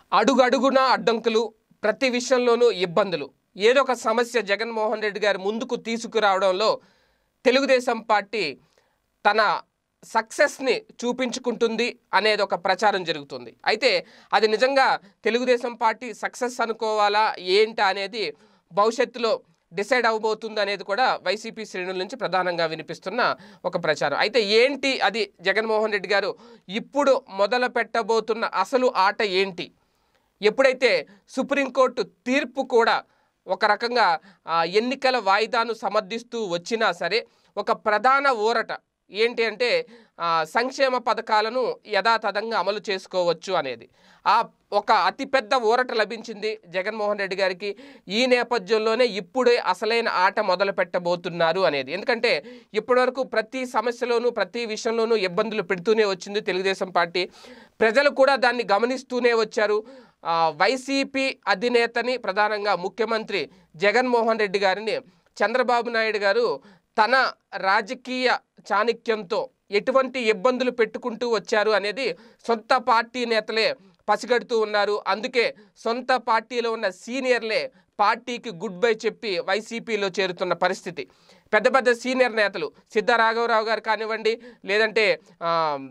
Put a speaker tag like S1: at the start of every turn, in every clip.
S1: అడుగడుగున అడ్డంకులు ప్రతి విషయంలోనూ ఇబ్బందులు ఏదో ఒక సమస్య జగన్మోహన్ రెడ్డి గారి ముందుకు తీసుకురావడంలో తెలుగుదేశం పార్టీ తన సక్సెస్ని చూపించుకుంటుంది అనేది ఒక ప్రచారం జరుగుతుంది అయితే అది నిజంగా తెలుగుదేశం పార్టీ సక్సెస్ అనుకోవాలా ఏంటా అనేది భవిష్యత్తులో డిసైడ్ అవ్వబోతుంది అనేది కూడా వైసీపీ శ్రేణుల నుంచి ప్రధానంగా వినిపిస్తున్న ఒక ప్రచారం అయితే ఏంటి అది జగన్మోహన్ రెడ్డి గారు ఇప్పుడు మొదలు పెట్టబోతున్న అసలు ఆట ఏంటి ఎప్పుడైతే సుప్రీంకోర్టు తీర్పు కూడా ఒక రకంగా ఆ, ఎన్నికల వాయిదాను సమర్థిస్తూ వచ్చినా సరే ఒక ప్రధాన ఊరట ఏంటి అంటే ఆ, సంక్షేమ పథకాలను యథాతథంగా అమలు చేసుకోవచ్చు అనేది ఆ ఒక అతిపెద్ద ఊరట లభించింది జగన్మోహన్ రెడ్డి గారికి ఈ నేపథ్యంలోనే ఇప్పుడే అసలైన ఆట మొదలు పెట్టబోతున్నారు అనేది ఎందుకంటే ఇప్పటివరకు ప్రతి సమస్యలోనూ ప్రతి విషయంలోనూ ఇబ్బందులు పెడుతూనే వచ్చింది తెలుగుదేశం పార్టీ ప్రజలు కూడా దాన్ని గమనిస్తూనే వచ్చారు ఆ, వైసీపీ అధినేతని ప్రధానంగా ముఖ్యమంత్రి జగన్మోహన్ రెడ్డి గారిని చంద్రబాబు నాయుడు గారు తన రాజకీయ చాణక్యంతో ఎటువంటి ఇబ్బందులు పెట్టుకుంటూ వచ్చారు అనేది సొంత పార్టీ నేతలే పసిగడుతూ ఉన్నారు అందుకే సొంత పార్టీలో ఉన్న సీనియర్లే పార్టీకి గుడ్ బై చెప్పి వైసీపీలో చేరుతున్న పరిస్థితి పెద్ద పెద్ద సీనియర్ నేతలు సిద్ధ రాఘవరావు గారు కానివ్వండి లేదంటే ఆ,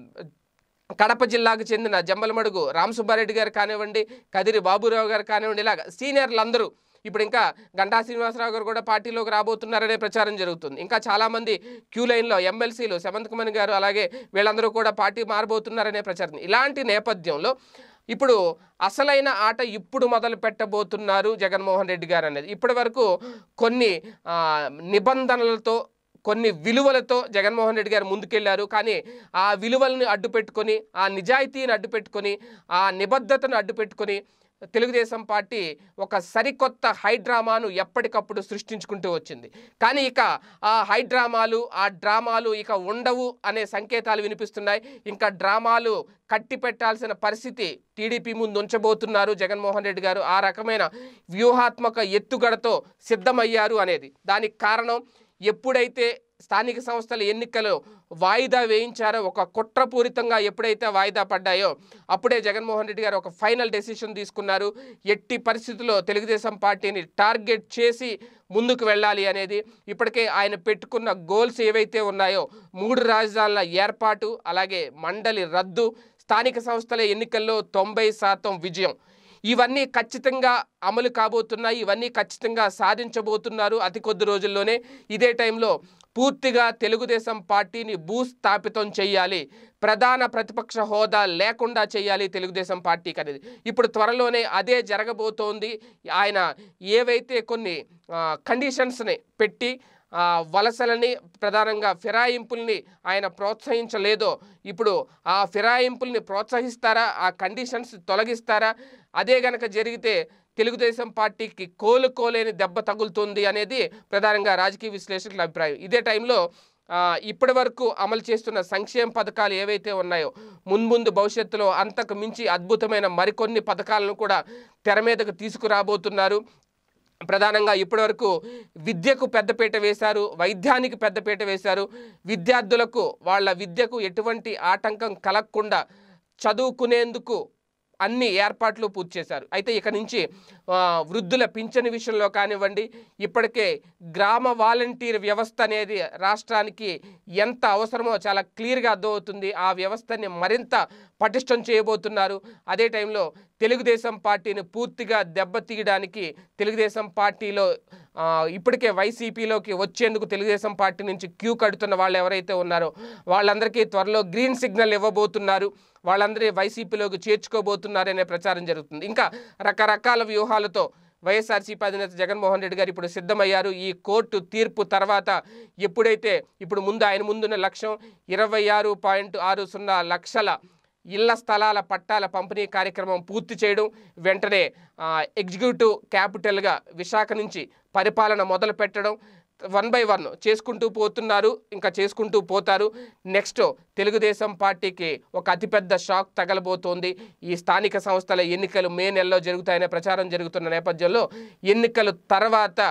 S1: కడప జిల్లాకు చెందిన జమ్మలమడుగు రామసుబ్బారెడ్డి గారు కానివ్వండి కదిరి బాబురావు గారు కానివ్వండి ఇలాగ సీనియర్లు అందరూ ఇప్పుడు ఇంకా గంటా శ్రీనివాసరావు గారు కూడా పార్టీలోకి రాబోతున్నారనే ప్రచారం జరుగుతుంది ఇంకా చాలామంది క్యూ లైన్లో ఎమ్మెల్సీలు సెవంత్ కుమన్ గారు అలాగే వీళ్ళందరూ కూడా పార్టీ మారబోతున్నారనే ప్రచారం ఇలాంటి నేపథ్యంలో ఇప్పుడు అసలైన ఆట ఇప్పుడు మొదలు పెట్టబోతున్నారు జగన్మోహన్ రెడ్డి గారు అనేది ఇప్పటి వరకు కొన్ని ఆ, నిబంధనలతో కొన్ని విలువలతో జగన్మోహన్ రెడ్డి గారు ముందుకెళ్లారు కానీ ఆ విలువల్ని అడ్డు పెట్టుకొని ఆ నిజాయితీని అడ్డు పెట్టుకొని ఆ నిబద్ధతను అడ్డు పెట్టుకొని తెలుగుదేశం పార్టీ ఒక సరికొత్త హైడ్రామాను ఎప్పటికప్పుడు సృష్టించుకుంటూ వచ్చింది కానీ ఇక ఆ హైడ్రామాలు ఆ డ్రామాలు ఇక ఉండవు అనే సంకేతాలు వినిపిస్తున్నాయి ఇంకా డ్రామాలు కట్టి పెట్టాల్సిన పరిస్థితి టీడీపీ ముందు ఉంచబోతున్నారు జగన్మోహన్ రెడ్డి గారు ఆ రకమైన వ్యూహాత్మక ఎత్తుగడతో సిద్ధమయ్యారు అనేది దానికి కారణం ఎప్పుడైతే స్థానిక సంస్థల ఎన్నికలు వాయిదా వేయించారో ఒక కుట్రపూరితంగా ఎప్పుడైతే వాయిదా పడ్డాయో అప్పుడే జగన్మోహన్ రెడ్డి గారు ఒక ఫైనల్ డెసిషన్ తీసుకున్నారు ఎట్టి పరిస్థితుల్లో తెలుగుదేశం పార్టీని టార్గెట్ చేసి ముందుకు వెళ్ళాలి అనేది ఇప్పటికే ఆయన పెట్టుకున్న గోల్స్ ఏవైతే ఉన్నాయో మూడు రాజధానుల ఏర్పాటు అలాగే మండలి రద్దు స్థానిక సంస్థల ఎన్నికల్లో తొంభై శాతం విజయం ఇవన్నీ ఖచ్చితంగా అమలు కాబోతున్నాయి ఇవన్నీ ఖచ్చితంగా సాధించబోతున్నారు అతి కొద్ది రోజుల్లోనే ఇదే టైంలో పూర్తిగా తెలుగుదేశం పార్టీని భూస్థాపితం చేయాలి ప్రధాన ప్రతిపక్ష హోదా లేకుండా చేయాలి తెలుగుదేశం పార్టీకి అనేది ఇప్పుడు త్వరలోనే అదే జరగబోతోంది ఆయన ఏవైతే కొన్ని కండిషన్స్ని పెట్టి ఆ, వలసలని ప్రధానంగా ఫిరాయింపుల్ని ఆయన ప్రోత్సహించలేదో ఇప్పుడు ఆ ఫిరాయింపుల్ని ప్రోత్సహిస్తారా ఆ కండిషన్స్ తొలగిస్తారా అదే గనక జరిగితే తెలుగుదేశం పార్టీకి కోలుకోలేని దెబ్బ తగులుతుంది అనేది ప్రధానంగా రాజకీయ విశ్లేషకుల అభిప్రాయం ఇదే టైంలో ఆ, ఇప్పటి వరకు అమలు చేస్తున్న సంక్షేమ పథకాలు ఏవైతే ఉన్నాయో మున్ముందు భవిష్యత్తులో అంతకు మించి అద్భుతమైన మరికొన్ని పథకాలను కూడా తెర మీదకు తీసుకురాబోతున్నారు ప్రధానంగా ఇప్పటివరకు విద్యకు పెద్దపీట వేశారు వైద్యానికి పెద్దపీట వేశారు విద్యార్థులకు వాళ్ళ విద్యకు ఎటువంటి ఆటంకం కలగకుండా చదువుకునేందుకు అన్ని ఏర్పాట్లు పూర్తి చేశారు అయితే ఇక నుంచి ఆ, వృద్ధుల పింఛను విషయంలో కానివ్వండి ఇప్పటికే గ్రామ వాలంటీర్ వ్యవస్థ అనేది రాష్ట్రానికి ఎంత అవసరమో చాలా క్లియర్గా అర్థమవుతుంది ఆ వ్యవస్థని మరింత పటిష్టం చేయబోతున్నారు అదే టైంలో తెలుగుదేశం పార్టీని పూర్తిగా దెబ్బతీయడానికి తెలుగుదేశం పార్టీలో ఆ, ఇప్పటికే వైసీపీలోకి వచ్చేందుకు తెలుగుదేశం పార్టీ నుంచి క్యూ కడుతున్న వాళ్ళు ఎవరైతే ఉన్నారో వాళ్ళందరికీ త్వరలో గ్రీన్ సిగ్నల్ ఇవ్వబోతున్నారు వాళ్ళందరి వైసీపీలోకి చేర్చుకోబోతున్నారనే ప్రచారం జరుగుతుంది ఇంకా రకరకాల వ్యూహాలతో వైఎస్ఆర్సీపీ అధినేత జగన్మోహన్ రెడ్డి గారు ఇప్పుడు సిద్ధమయ్యారు ఈ కోర్టు తీర్పు తర్వాత ఎప్పుడైతే ఇప్పుడు ముందు ఆయన ముందున్న లక్ష్యం ఇరవై ఆరు పాయింట్ ఆరు సున్నా లక్షల ఇళ్ల స్థలాల పట్టాల పంపిణీ కార్యక్రమం పూర్తి చేయడం వెంటనే ఆ, ఎగ్జిక్యూటివ్ క్యాపిటల్గా విశాఖ నుంచి పరిపాలన మొదలు పెట్టడం వన్ బై వన్ చేసుకుంటూ పోతున్నారు ఇంకా చేసుకుంటూ పోతారు నెక్స్ట్ తెలుగుదేశం పార్టీకి ఒక అతిపెద్ద షాక్ తగలబోతోంది ఈ స్థానిక సంస్థల ఎన్నికలు మే నెలలో జరుగుతాయనే ప్రచారం జరుగుతున్న నేపథ్యంలో ఎన్నికలు తర్వాత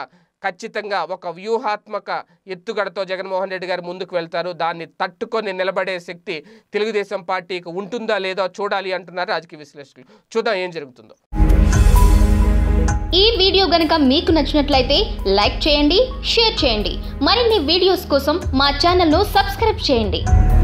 S1: ఖచ్చితంగా ఒక వ్యూహాత్మక ఎత్తుగడతో జగన్మోహన్ రెడ్డి గారు ముందుకు వెళ్తారు దాన్ని తట్టుకొని నిలబడే శక్తి తెలుగుదేశం పార్టీకి ఉంటుందా లేదో చూడాలి అంటున్నారు రాజకీయ విశ్లేషకులు చూద్దాం ఏం జరుగుతుందో
S2: ఈ వీడియో గనుక మీకు నచ్చినట్లయితే లైక్ చేయండి షేర్ చేయండి మరిన్ని వీడియోస్ కోసం మా ఛానల్ను సబ్స్క్రైబ్ చేయండి